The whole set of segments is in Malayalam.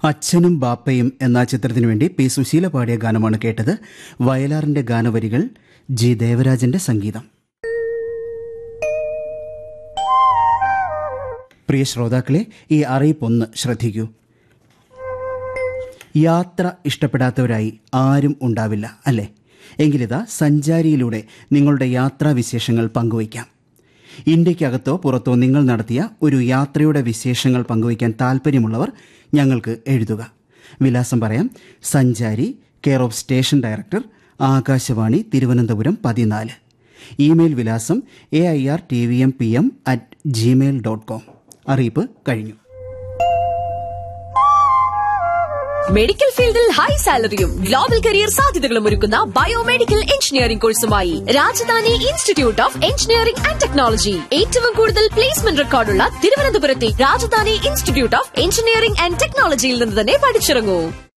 അച്ഛനും ബാപ്പയും എന്ന ചിത്രത്തിനു വേണ്ടി പി സുശീല പാടിയ ഗാനമാണ് കേട്ടത് വയലാറിന്റെ ഗാനവരികൾ ജി ദേവരാജന്റെ സംഗീതം പ്രിയ ശ്രോതാക്കളെ ഈ അറിയിപ്പൊന്ന് ശ്രദ്ധിക്കൂ യാത്ര ഇഷ്ടപ്പെടാത്തവരായി ആരും ഉണ്ടാവില്ല അല്ലേ എങ്കിലിതാ സഞ്ചാരിയിലൂടെ നിങ്ങളുടെ യാത്രാ വിശേഷങ്ങൾ പങ്കുവയ്ക്കാം ഇന്ത്യക്കകത്തോ പുറത്തോ നിങ്ങൾ നടത്തിയ ഒരു യാത്രയുടെ വിശേഷങ്ങൾ പങ്കുവയ്ക്കാൻ താല്പര്യമുള്ളവർ ഞങ്ങൾക്ക് എഴുതുക വിലാസം പറയാം Sanchari care of station director Akashvani Thiruvananthapuram പതിനാല് ഇമെയിൽ വിലാസം A I R T V M P M at gmail dot com അറിയിപ്പ് കഴിഞ്ഞു മെഡിക്കൽ ഫീൽഡിൽ ഹൈ സാലറിയും ഗ്ലോബൽ കരിയർ സാധ്യതകളും ഒരുക്കുന്ന ബയോമെഡിക്കൽ എഞ്ചിനീയറിംഗ് കോഴ്സുമായി Rajadhani institute of engineering and technology ഏറ്റവും കൂടുതൽ പ്ലേസ്മെന്റ് റെക്കോർഡുള്ള തിരുവനന്തപുരത്തെ Rajadhani institute of engineering and ടെക്നോളജിയിൽ നിന്ന് തന്നെ പഠിച്ചിറങ്ങൂ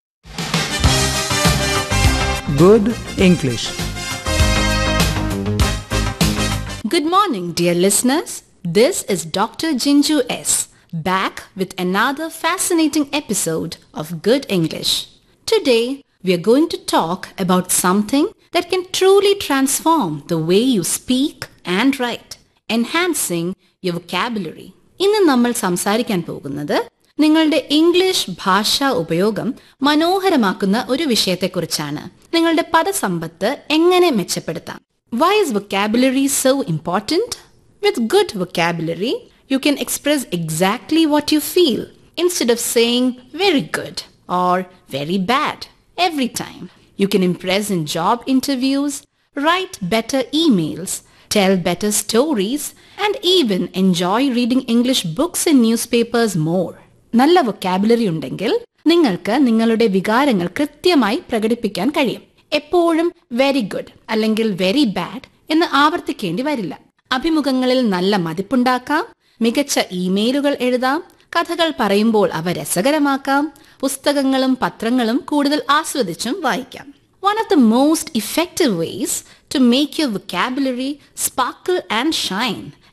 Good English. Good morning, dear listeners. This is Dr. Jinju S. back with another fascinating episode of Good English. Today, we are going to talk about something that can truly transform the way you speak and write, enhancing your vocabulary. ഇന്ന് നമ്മൾ സംസാരിക്കാൻ പോകുന്നത് നിങ്ങളുടെ ഇംഗ്ലീഷ് ഭാഷാ ഉപയോഗം മനോഹരമാക്കുന്ന ഒരു വിഷയത്തെക്കുറിച്ചാണ് നിങ്ങളുടെ പദസമ്പത്ത് എങ്ങനെ മെച്ചപ്പെടുത്താം why is vocabulary so important with good vocabulary you can express exactly what you feel instead of saying very good or very bad every time. You can impress in job interviews, write better emails, tell better stories, and even enjoy reading English books and newspapers more. നല്ല വൊക്കാബുലറി ഉണ്ടെങ്കിൽ നിങ്ങൾക്ക് നിങ്ങളുടെ വികാരങ്ങൾ കൃത്യമായി പ്രകടിപ്പിക്കാൻ കഴിയും എപ്പോഴും വെരി ഗുഡ് അല്ലെങ്കിൽ വെരി ബാഡ് എന്ന് ആവർത്തിക്കേണ്ടി വരില്ല അഭിമുഖങ്ങളിൽ നല്ല മതിപ്പുണ്ടാക്കാം മികച്ച ഇമെയിലുകൾ എഴുതാം കഥകൾ പറയുമ്പോൾ അവ രസകരമാക്കാം പുസ്തകങ്ങളും പത്രങ്ങളും കൂടുതൽ ആസ്വദിച്ചും വായിക്കാം One of the most effective ways to make your vocabulary sparkle and shine